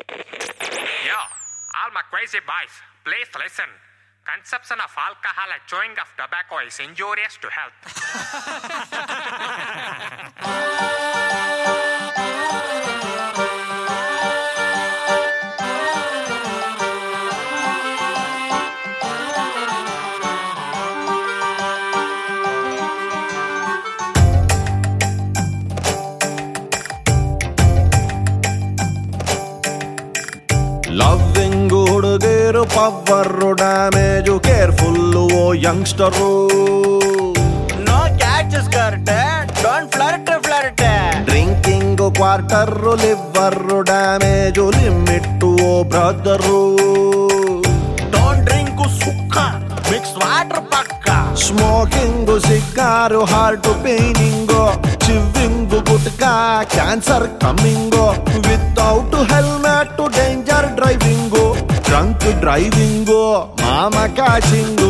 Yo, all my crazy boys, please listen. Consumption of alcohol and chewing of tobacco is injurious to health. Loving ಹುಡುಗರು power damage careful oh youngster No catches skirt, don't flirt, flirt. Drinking quarter liver damage limit oh brother Don't drink ಸುಕ್ಕ, mixed water ಪಕ್ಕ. Smoking ಸಿಕ್ಕಾರು heart paining chewing gutka cancer coming without helmet danger driving drunk driving ಮಾಮ catching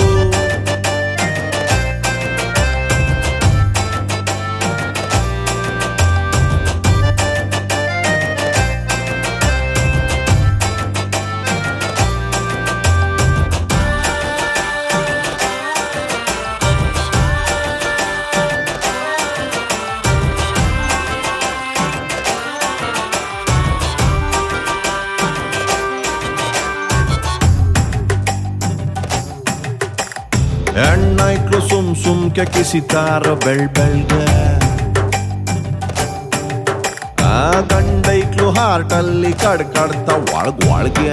ಹೆಣ್ಣೈಕ್ಳು ಸುಮ್ ಸುಮ್ಕೆ ಕಿಸಿತಾರ ಬೆಳ್ ಬೆಳ್ಗೆ ಆ ಗಂಡೈಕ್ಳು ಹಾರ್ಟಲ್ಲಿ ಕಡ್ ಕಡ್ತ ಒಳಗ್ ಒಳಗೆ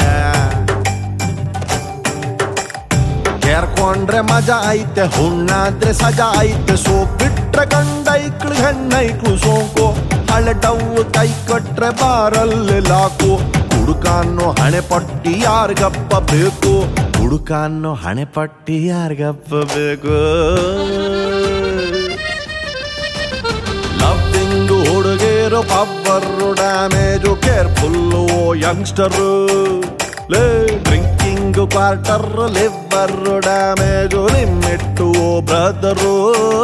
ಕೇರ್ಕೊಂಡ್ರೆ ಮಜಾ ಐತೆ ಹುಣ್ಣಾದ್ರೆ ಸಜಾ ಐತೆ ಸೋಪ್ ಬಿಟ್ರೆ ಗಂಡೈಕ್ಳು ಹೆಣ್ಣೈಕ್ಳು ಸೋಂಕು ಹಳೆ ಡವ್ ಕೈ ಕಟ್ರೆ ಬಾರಲ್ಲಿ ಲಾಕು ಹುಡುಕಾನು ಹಣೆ ಪಟ್ಟಿ ಯಾರಿಗಪ್ಪ ಬೇಕು ಹುಡುಕಾನು ಹಣೆ ಪಟ್ಟಿ ಯಾರಿಗಪ್ಪ ಬೇಕು ಲವ್ವಿಂಗ್ ಹುಡುಗೇರು ಪಬ್ಬರು ಡ್ಯಾಮೇಜು ಕೇರ್ಫುಲ್ಲು ಯಂಗ್ಸ್ಟರು ಲೇ drinking quarter liver damage limit brother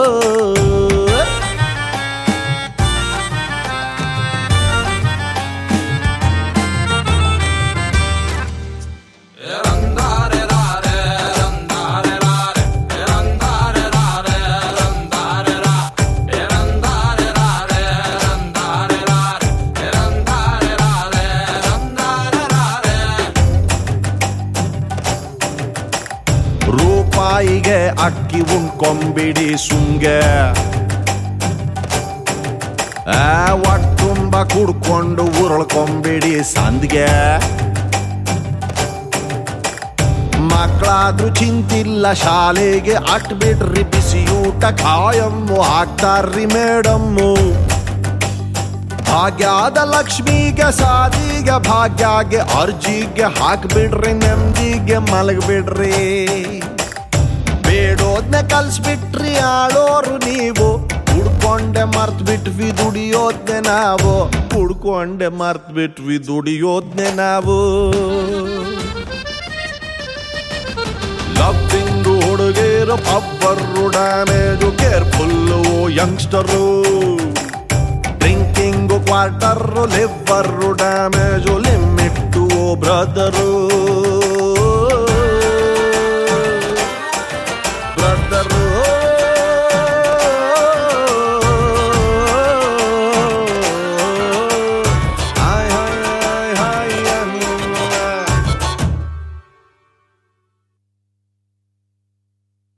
ರೂಪಾಯಿಗೆ ಅಕ್ಕಿ ಉಣ್ಕೊಂಬಿಡಿ ಸುಂಗೆ ಆ ಒಟ್ಟುಂಬ ಕುಡ್ಕೊಂಡು ಉರುಳ್ಕೊಂಬಿಡಿ ಸಂದ್ಗೆ ಮಕ್ಕಳಾದ್ರೂ ಚಿಂತಿಲ್ಲ ಶಾಲೆಗೆ ಅಟ್ ಬಿಡ್ರಿ ಬಿಸಿ ಊಟ ಕಾಯಮ್ಮು ಹಾಕ್ತಾರ್ರಿ ಮೇಡಮ್ಮು ಭಾಗ್ಯದ ಲಕ್ಷ್ಮಿಗೆ ಸಾದಿಗೆ ಭಾಗ್ಯಗೆ ಅರ್ಜಿಗೆ ಹಾಕ್ಬಿಡ್ರಿ ನೆಮ್ಮದಿಗೆ ಮಲಗ್ಬಿಡ್ರಿ ಬೇಡೋದ್ನ ಕಲ್ಸ್ಬಿಟ್ರಿ ಆಳೋರು ನೀವು ಹುಡ್ಕೊಂಡೆ ಮರ್ತ್ ಬಿಟ್ವಿ ದುಡಿಯೋದ್ನೆ ನಾವು ಹುಡ್ಕೊಂಡೆ ಮರ್ತ್ ಬಿಟ್ವಿ ದುಡಿಯೋದ್ನೆ ನಾವು ಲವ್ವಿಂಗ್ ಹುಡುಗೇರು ಪಬ್ಬರು damage careful youngster drinking quarter liver damage limit brother